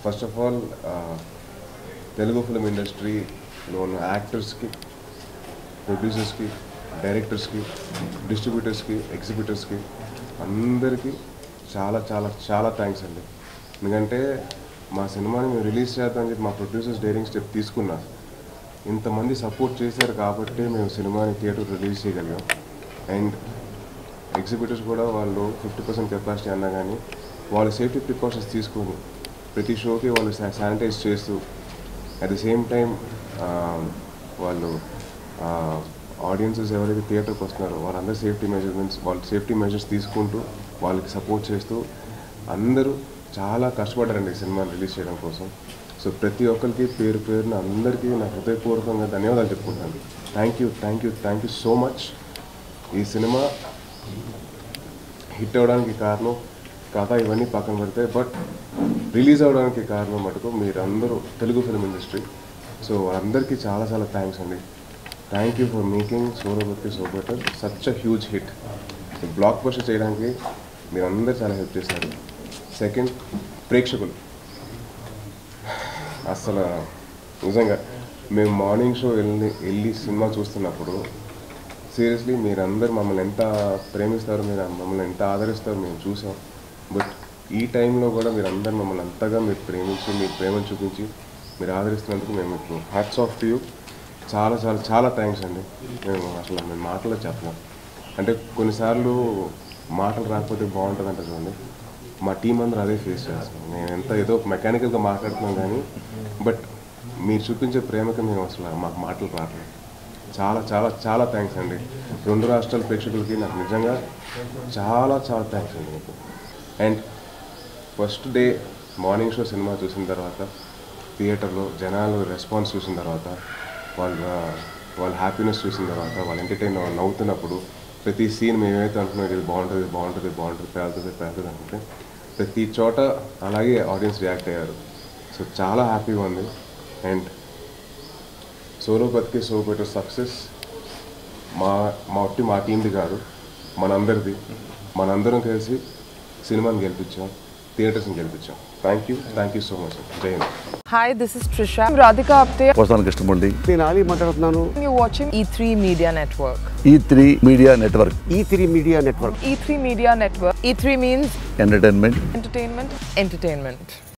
First of all Telugu film ఇండస్ట్రీలో ఉన్న యాక్టర్స్కి ప్రొడ్యూసర్స్కి డైరెక్టర్స్కి డిస్ట్రిబ్యూటర్స్కి ఎగ్జిబిటర్స్కి అందరికీ చాలా చాలా చాలా థ్యాంక్స్ అండి ఎందుకంటే మా సినిమాని మేము రిలీజ్ చేద్దామని చెప్పి మా ప్రొడ్యూసర్స్ డైరింగ్ స్టెప్ తీసుకున్నా ఇంతమంది సపోర్ట్ చేశారు కాబట్టి మేము సినిమాని థియేటర్ రిలీజ్ చేయగలిగాం అండ్ ఎగ్జిబిటర్స్ కూడా వాళ్ళు ఫిఫ్టీ పర్సెంట్ కెపాసిటీ అన్నా కానీ వాళ్ళ సేఫ్టీ ప్రికాషన్స్ తీసుకొని ప్రతి షోకి వాళ్ళు శానిటైజ్ చేస్తూ అట్ ద సేమ్ టైం వాళ్ళు ఆడియన్సెస్ ఎవరైతే థియేటర్కి వస్తున్నారో వాళ్ళందరూ సేఫ్టీ మెజర్మెంట్స్ వాళ్ళ సేఫ్టీ మెజర్స్ తీసుకుంటూ వాళ్ళకి సపోర్ట్ చేస్తూ అందరూ చాలా కష్టపడ్డారండి ఈ సినిమాని రిలీజ్ చేయడం కోసం సో ప్రతి ఒక్కరికి పేరు పేరున అందరికీ నా హృదయపూర్వకంగా ధన్యవాదాలు చెప్పుకుంటాను thank you thank you thank you so much ఈ సినిమా హిట్ అవ్వడానికి కారణం కథ ఇవన్నీ పక్కన పెడితే బట్ రిలీజ్ అవ్వడానికి కారణం మటుకు మీరందరూ తెలుగు ఫిల్మ్ ఇండస్ట్రీ సో అందరికీ చాలా చాలా థ్యాంక్స్ అండి థ్యాంక్ యూ ఫర్ మేకింగ్ సోరబత్తి so better such a huge hit blockbuster చేయడానికి మీరందరూ చాలా హెల్ప్ చేశారు సెకండ్ ప్రేక్షకులు అసలు నిజంగా మేము మార్నింగ్ షో వెళ్ళి వెళ్ళి సినిమా చూస్తున్నప్పుడు సీరియస్లీ మీరందరూ మమ్మల్ని ఎంత ప్రేమిస్తారో మీరు మమ్మల్ని ఎంత ఆదరిస్తారో మేము చూసాం బట్ ఈ టైంలో కూడా మీరు అందరు మమ్మల్ని అంతగా మీరు ప్రేమించి మీ ప్రేమను చూపించి మీరు ఆదరిస్తున్నందుకు మేము ఇప్పుడు హ్యాట్స్ ఆఫ్ టు యూ చాలా చాలా చాలా థ్యాంక్స్ అండి మేము అసలు మేము మాటలో చెప్పలేం అంటే కొన్నిసార్లు మాటలు రాకపోతే బాగుంటుంది అంటే చూడండి మా టీం అందరూ అదే ఫేస్ చేస్తాం నేను ఎంత ఏదో మెకానికల్గా మాట్లాడుతున్నాం కానీ బట్ మీరు చూపించే ప్రేమకి మేము అసలు మాకు మాటలు రావట్లేదు చాలా చాలా చాలా థ్యాంక్స్ అండి రెండు రాష్ట్రాల ప్రేక్షకులకి నాకు నిజంగా చాలా చాలా థ్యాంక్స్ అండి మీకు and first day morning show సినిమా చూసిన తర్వాత థియేటర్లో జనాలు రెస్పాన్స్ చూసిన తర్వాత వాళ్ళ వాళ్ళ హ్యాపీనెస్ చూసిన తర్వాత వాళ్ళ ఎంటర్టైన్ వాళ్ళు నవ్వుతున్నప్పుడు ప్రతి సీన్ మేము ఏమైతే అంటున్నాం ఇది బాగుంటుంది బాగుంటుంది బాగుంటుంది పేలుతుంది పేలుతుంది అనుకుంటే ప్రతి చోట అలాగే ఆడియన్స్ రియాక్ట్ అయ్యారు సో చాలా హ్యాపీగా ఉంది అండ్ సోలో బతికే సో బెటర్ సక్సెస్ మా మా ఒట్టి మా టీంది కాదు మనందరిది మనందరం కలిసి సినిమాని గెలిపించాం థియేటర్స్ని గెలిపించాం thank you thank you so much Jai Hind Hi, this is Trisha. I'm Radhika Apte. వస్తాను కృష్ణమూర్తి నేను ఆలీ మాట్లాడుతున్నాను You're watching E3 Media Network. E three media network E three media network E3 Media Network. E3 means entertainment entertainment, entertainment.